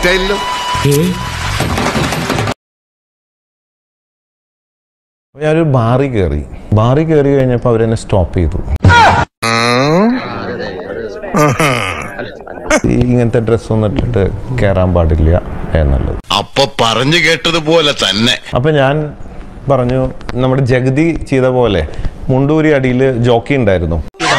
മനസ്സിലായില്ലോ അപ്പൊ ഞാനൊരു ബാറി കയറി ബാറി കയറി കഴിഞ്ഞപ്പോൾ അവരെന്നെ സ്റ്റോപ്പ് ചെയ്തു ഈ ഇങ്ങനത്തെ ഡ്രസ്സൊന്നും ഇട്ടിട്ട് കയറാൻ പാടില്ല എന്നുള്ളത് അപ്പൊ പറഞ്ഞു കേട്ടതുപോലെ തന്നെ അപ്പൊ ഞാൻ പറഞ്ഞു നമ്മുടെ ജഗതി ചെയ്ത പോലെ മുണ്ടൂരി അടിയിൽ ജോക്കി ഉണ്ടായിരുന്നു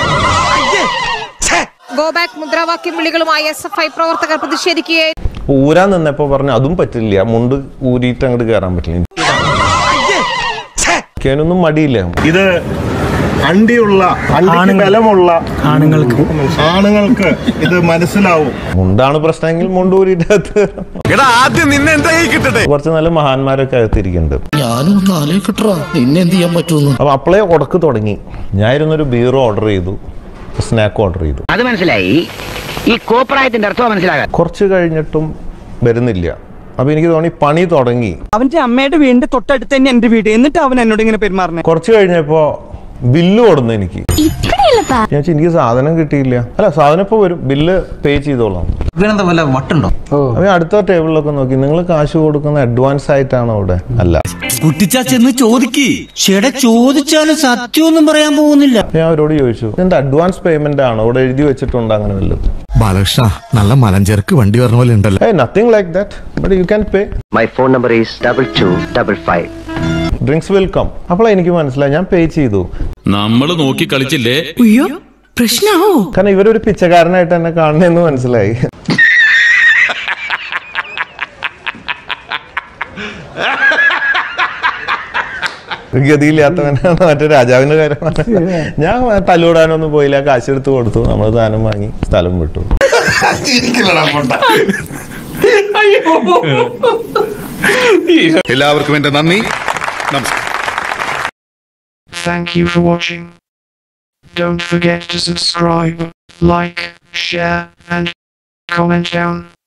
ഗോ ബാക്ക് മുദ്രാവാക്യം വിളികളുമായി എസ് എഫ് ഐ പ്രവർത്തകർ പ്രതിഷേധിക്കുകയായിരുന്നു അപ്പൊ ഊരാൻ നിന്നപ്പോ പറഞ്ഞു അതും പറ്റില്ല മുണ്ട് ഊരിയിട്ട് അങ്ങോട്ട് കയറാൻ പറ്റില്ല എനിക്കതിനൊന്നും മടിയില്ല ഇത് അണ്ടിയുള്ള അണ്ടിക്ക് ബലമുള്ള ആണുങ്ങൾക്ക് ആണുങ്ങൾക്ക് ഇത് മനസ്സിലാവും മുണ്ടാണ് പ്രശ്നമെങ്കിൽ മുണ്ട് ഊരിയിട്ട് അകത്ത് കയറാം. എടാ ആദ്യം നിന്നെ എന്റെ കൈ കിട്ടട്ടെ കുറച്ച് നല്ല മഹാന്മാരൊക്കെ അകത്തിരിക്കുന്നുണ്ട് ഞാനും ഒന്ന് ആലോചിക്കട്ടാ നിന്നെ എന്ത് ചെയ്യാൻ പറ്റുമെന്ന് അപ്പൊ അപ്പളേ ഉടക്ക് തുടങ്ങി ഞാൻ ഇരുന്നൊരു ബീറോ ഓർഡർ ചെയ്തു സ്നാക്ക് ഓർഡർ ചെയ്തു അത് മനസ്സിലായി ഈ കോപ്രായത്തിന്റെ അർത്ഥം മനസ്സിലാകാൻ കുറച്ച് കഴിഞ്ഞിട്ടും വരുന്നില്ല അപ്പൊ എനിക്ക് തോന്നി പണി തുടങ്ങി അവന്റെ അമ്മയുടെ വീടിന്റെ തൊട്ടടുത്ത് തന്നെ എന്റെ വീട് എന്നിട്ട് അവൻ എന്നോട് ഇങ്ങനെ പെരുമാറണേ കുറച്ച് കഴിഞ്ഞപ്പോ ബില്ല് കൊടുന്നു എനിക്ക് ഞാൻ വിചാരിച്ചു, എനിക്ക് സാധനം കിട്ടിയില്ല അല്ല സാധനം ഇപ്പൊ വരും ബില്ല് പേ ചെയ്തോളാം ഇവനെന്താ വല്ല വട്ടുണ്ടോ അപ്പൊ അടുത്ത ടേബിളിലൊക്കെ നോക്കി നിങ്ങൾ കാശ് കൊടുക്കുന്ന അഡ്വാൻസ് ആയിട്ടാണോ ഇവിടെ അല്ല കുട്ടിച്ചാ ചെന്ന് ചോദിക്ക് ചേട്ടാ ചോദിച്ചാലും സത്യമൊന്നും പറയാൻ പോകുന്നില്ല അപ്പൊ ഞാൻ അവരോട് ചോദിച്ചു എന്താ അഡ്വാൻസ് പേയ്മെന്റ് ആണോ ഇവിടെ എഴുതി വെച്ചിട്ടുണ്ട് അങ്ങനെ വല്ലതും ബാലകൃഷ്ണ നല്ല മലഞ്ചരക്ക് വണ്ടി പറഞ്ഞ പോലെ ഉണ്ടല്ലോ uh nothing like that but you can pay my phone number is double two double five drinks will come അപ്പോൾ എനിക്ക് മനസ്സിലായി ഞാൻ പേ ചെയ്തു നമ്മള് നോക്കി കളിച്ചില്ലേ അയ്യോ പ്രശ്നാവോ കാരണം ഇവരൊരു പിച്ചക്കാരനായിട്ട് എന്നെ കാണുന്നെന്ന് മനസ്സിലായി ഗതിയില്ലാത്തവനാണ് മറ്റേ രാജാവിന്റെ കാര്യം പറഞ്ഞത്. ഞാൻ തല്ലൂടാനൊന്നും പോയില്ല കാശെടുത്ത് കൊടുത്തു നമ്മൾ ദാനം വാങ്ങി സ്ഥലം വിട്ടു എല്ലാവർക്കും എന്റെ നന്ദി നമസ്കാരം Thank you for watching. Don't forget to subscribe, like, share, and comment down.